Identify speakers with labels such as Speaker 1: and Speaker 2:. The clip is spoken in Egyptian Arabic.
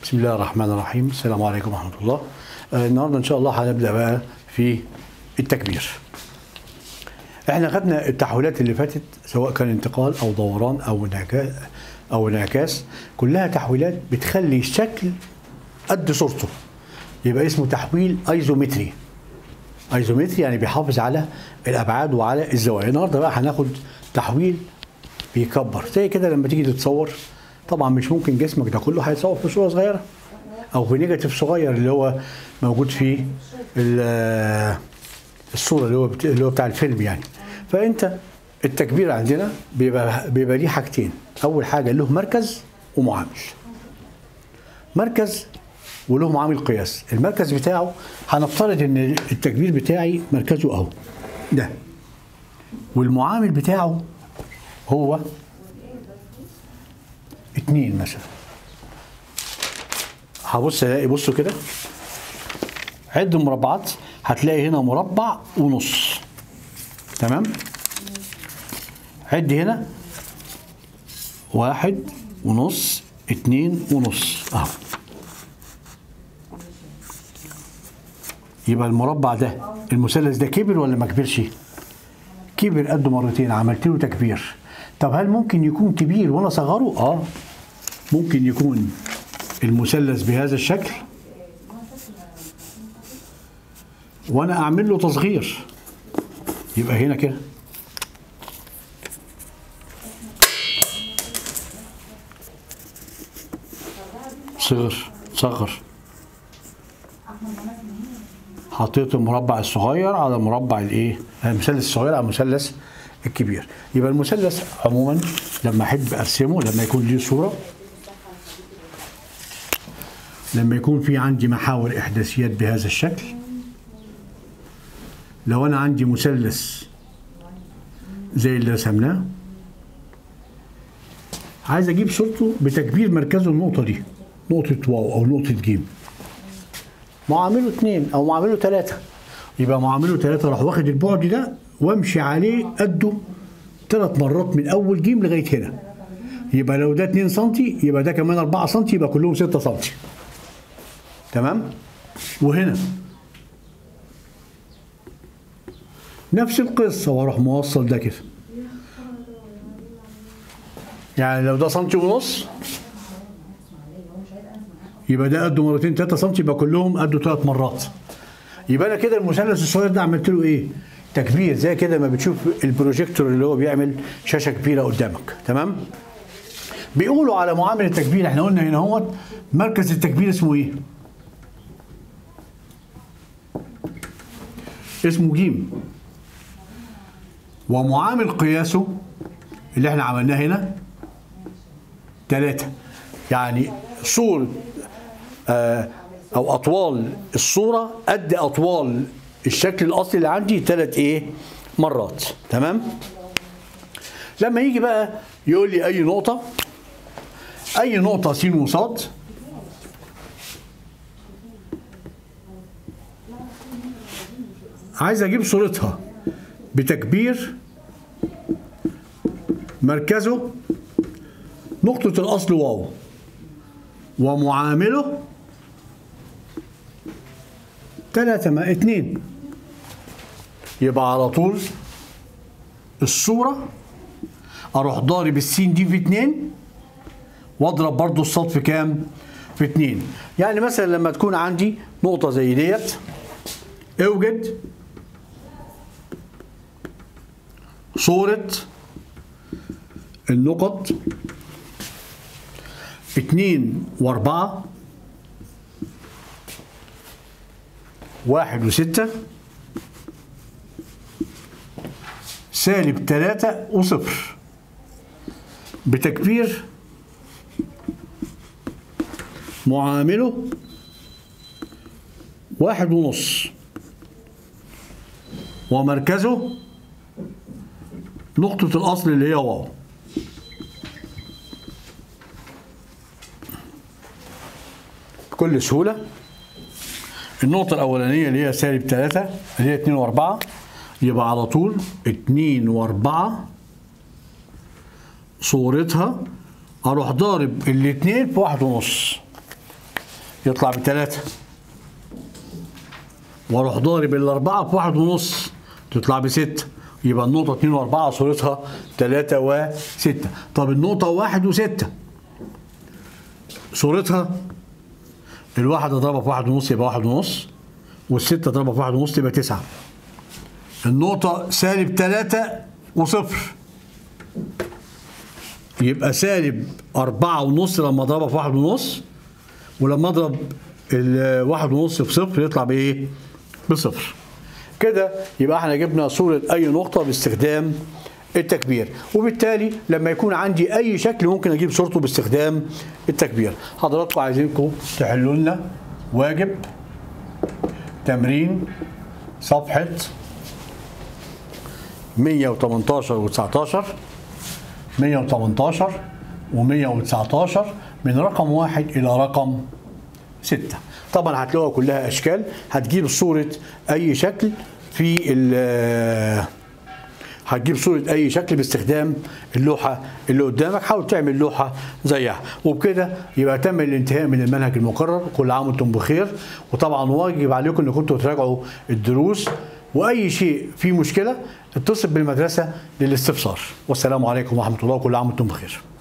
Speaker 1: بسم الله الرحمن الرحيم السلام عليكم ورحمة الله آه، النهاردة إن شاء الله هنبدأ بقى في التكبير احنا خدنا التحويلات اللي فاتت سواء كان انتقال او دوران او انعكاس او انعكاس كلها تحويلات بتخلي الشكل قد صورته يبقى اسمه تحويل ايزومتري ايزومتري يعني بيحافظ على الابعاد وعلى الزوايا النهارده بقى هناخد تحويل بيكبر زي كده لما تيجي تتصور طبعا مش ممكن جسمك ده كله هيتصور في صوره صغيره او في نيجاتيف صغير اللي هو موجود في ال- الصوره اللي هو بت- اللي هو بتاع الفيلم يعني فانت التكبير عندنا بيبقى بيبقى ليه حاجتين اول حاجه له مركز ومعامل مركز وله معامل قياس المركز بتاعه هنفترض ان التكبير بتاعي مركزه اهو ده والمعامل بتاعه هو اتنين مثلا هبص الاقي بصوا كده عد المربعات هتلاقي هنا مربع ونص تمام عد هنا واحد ونص اتنين ونص اهو يبقى المربع ده المثلث ده كبر ولا ما كبرش؟ كبر قده مرتين عملت له تكبير طب هل ممكن يكون كبير وانا اصغره؟ اه ممكن يكون المثلث بهذا الشكل وانا اعمل له تصغير يبقى هنا كده صغر صغر حطيت المربع الصغير على المربع الايه المثلث الصغير على المثلث الكبير يبقى المثلث عموما لما احب ارسمه لما يكون ليه صوره لما يكون في عندي محاور احداثيات بهذا الشكل لو انا عندي مثلث زي اللي رسمناه عايز اجيب صورته بتكبير مركزه النقطه دي نقطه واو او نقطه جيم معامله اثنين او معامله ثلاثه يبقى معامله ثلاثه راح واخد البعد ده وامشي عليه قده ثلاث مرات من اول جيم لغايه هنا يبقى لو ده 2 سم يبقى ده كمان 4 سم يبقى كلهم 6 سم تمام وهنا نفس القصه واروح موصل ده كده يعني لو ده سنتي ونص يبقى ده قده مرتين 3 سم يبقى كلهم قده ثلاث مرات يبقى انا كده المثلث الصغير ده عملت له ايه؟ تكبير زي كده ما بتشوف البروجيكتور اللي هو بيعمل شاشه كبيره قدامك تمام؟ بيقولوا على معامل التكبير احنا قلنا هنا هو مركز التكبير اسمه ايه؟ اسمه جيم ومعامل قياسه اللي احنا عملناه هنا ثلاثة يعني صورة آه، أو أطوال الصورة قد أطوال الشكل الأصلي اللي عندي ثلاث إيه مرات تمام لما يجي بقى يقول لي أي نقطة أي نقطة س وصاد عايز أجيب صورتها بتكبير مركزه نقطة الأصل واو ومعامله ثلاثة ما اتنين يبقى على طول الصورة أروح ضارب السين دي في اتنين واضرب برضو الصاد في كام؟ في اتنين يعني مثلا لما تكون عندي نقطة زي ديت اوجد صورة النقط اتنين واربعة واحد وستة سالب تلاتة وصفر بتكبير معامله واحد ونص ومركزه نقطة الأصل اللي هي واو بكل سهولة النقطة الأولانية اللي هي سالب 3 اللي هي 2 و4 يبقى على طول 2 و4 صورتها اروح ضارب الاثنين في واحد ونص يطلع بثلاثة واروح ضارب الأربعة بواحد ونص تطلع بستة يبقى النقطة اتنين وأربعة صورتها تلاتة وستة طب النقطة واحد وستة صورتها الواحد اضربها في واحد ونص يبقى واحد ونص والستة اضربها في واحد ونص يبقى تسعة النقطة سالب تلاتة وصفر يبقى سالب أربعة ونص لما أضربها في واحد ونص ولما أضرب الواحد ونص في صفر يطلع بإيه؟ بصفر كده يبقى احنا جبنا صورة أي نقطة باستخدام التكبير وبالتالي لما يكون عندي أي شكل ممكن أجيب صورته باستخدام التكبير حضراتكم عايزينكم تحلوا لنا واجب تمرين صفحة 118 و19 118 و119 من رقم واحد إلى رقم ستة طبعا هتلاقوها كلها أشكال هتجيب صورة أي شكل في ال هتجيب صورة أي شكل باستخدام اللوحة اللي قدامك حاول تعمل لوحة زيها وبكده يبقى تم الانتهاء من المنهج المقرر كل عام وانتم بخير وطبعا واجب عليكم انكم كنتوا تراجعوا الدروس وأي شيء فيه مشكلة اتصل بالمدرسة للاستفسار والسلام عليكم ورحمة الله وكل عام وانتم بخير